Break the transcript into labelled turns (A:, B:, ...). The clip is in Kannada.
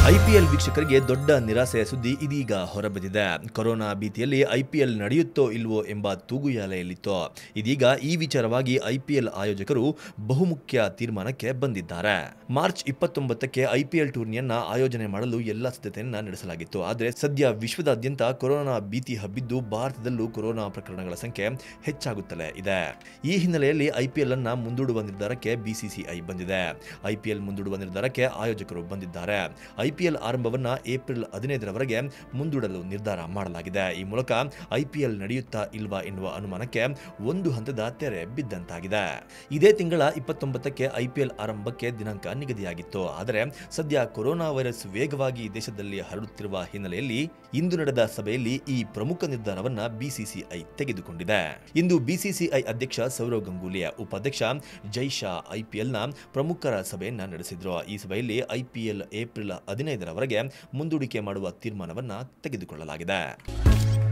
A: ಐಪಿಎಲ್ ವೀಕ್ಷಕರಿಗೆ ದೊಡ್ಡ ನಿರಾಸೆಯ ಸುದ್ದಿ ಇದೀಗ ಹೊರಬಿದ್ದಿದೆ ಕೊರೋನಾ ಭೀತಿಯಲ್ಲಿ ಐಪಿಎಲ್ ನಡೆಯುತ್ತೋ ಇಲ್ವೋ ಎಂಬ ತೂಗುಯಾಲೆಯಲ್ಲಿತ್ತು ಇದೀಗ ಈ ವಿಚಾರವಾಗಿ ಐಪಿಎಲ್ ಆಯೋಜಕರು ಬಹುಮುಖ್ಯ ತೀರ್ಮಾನಕ್ಕೆ ಬಂದಿದ್ದಾರೆ ಮಾರ್ಚ್ ಇಪ್ಪತ್ತೊಂಬತ್ತಕ್ಕೆ ಐಪಿಎಲ್ ಟೂರ್ನಿಯನ್ನ ಆಯೋಜನೆ ಮಾಡಲು ಎಲ್ಲ ಸಿದ್ಧತೆಯನ್ನ ನಡೆಸಲಾಗಿತ್ತು ಆದರೆ ಸದ್ಯ ವಿಶ್ವದಾದ್ಯಂತ ಕೊರೋನಾ ಭೀತಿ ಹಬ್ಬಿದ್ದು ಭಾರತದಲ್ಲೂ ಕೊರೋನಾ ಪ್ರಕರಣಗಳ ಸಂಖ್ಯೆ ಹೆಚ್ಚಾಗುತ್ತಲೇ ಇದೆ ಈ ಹಿನ್ನೆಲೆಯಲ್ಲಿ ಐಪಿಎಲ್ ಅನ್ನ ಮುಂದೂಡುವ ನಿರ್ಧಾರಕ್ಕೆ ಬಿಸಿಸಿಐ ಬಂದಿದೆ ಐಪಿಎಲ್ ಮುಂದೂಡುವ ನಿರ್ಧಾರಕ್ಕೆ ಆಯೋಜಕರು ಬಂದಿದ್ದಾರೆ ಐಪಿಎಲ್ ಆರಂಭವನ್ನ ಏಪ್ರಿಲ್ ಹದಿನೈದರವರೆಗೆ ಮುಂದೂಡಲು ನಿರ್ಧಾರ ಮಾಡಲಾಗಿದೆ ಈ ಮೂಲಕ ಐಪಿಎಲ್ ನಡೆಯುತ್ತಾ ಇಲ್ವಾ ಎನ್ನುವ ಅನುಮಾನಕ್ಕೆ ಒಂದು ಹಂತದ ತೆರೆ ಬಿದ್ದಂತಾಗಿದೆ ಇದೇ ತಿಂಗಳ ಇಪ್ಪತ್ತೊಂಬತ್ತಕ್ಕೆ ಐಪಿಎಲ್ ಆರಂಭಕ್ಕೆ ದಿನಾಂಕ ನಿಗದಿಯಾಗಿತ್ತು ಆದರೆ ಸದ್ಯ ಕೊರೋನಾ ವೈರಸ್ ವೇಗವಾಗಿ ದೇಶದಲ್ಲಿ ಹರಡುತ್ತಿರುವ ಹಿನ್ನೆಲೆಯಲ್ಲಿ ಇಂದು ನಡೆದ ಸಭೆಯಲ್ಲಿ ಈ ಪ್ರಮುಖ ನಿರ್ಧಾರವನ್ನ ಬಿಸಿಸಿಐ ತೆಗೆದುಕೊಂಡಿದೆ ಇಂದು ಬಿಸಿಸಿಐ ಅಧ್ಯಕ್ಷ ಸೌರವ್ ಗಂಗೂಲಿ ಉಪಾಧ್ಯಕ್ಷ ಜೈಶಾ ಐಪಿಎಲ್ನ ಪ್ರಮುಖರ ಸಭೆಯನ್ನ ನಡೆಸಿದ್ರು ಈ ಸಭೆಯಲ್ಲಿ ಐಪಿಎಲ್ ಏಪ್ರಿಲ್ ಹದಿನೈದರವರೆಗೆ ಮುಂದೂಡಿಕೆ ಮಾಡುವ ತೀರ್ಮಾನವನ್ನ ತೆಗೆದುಕೊಳ್ಳಲಾಗಿದೆ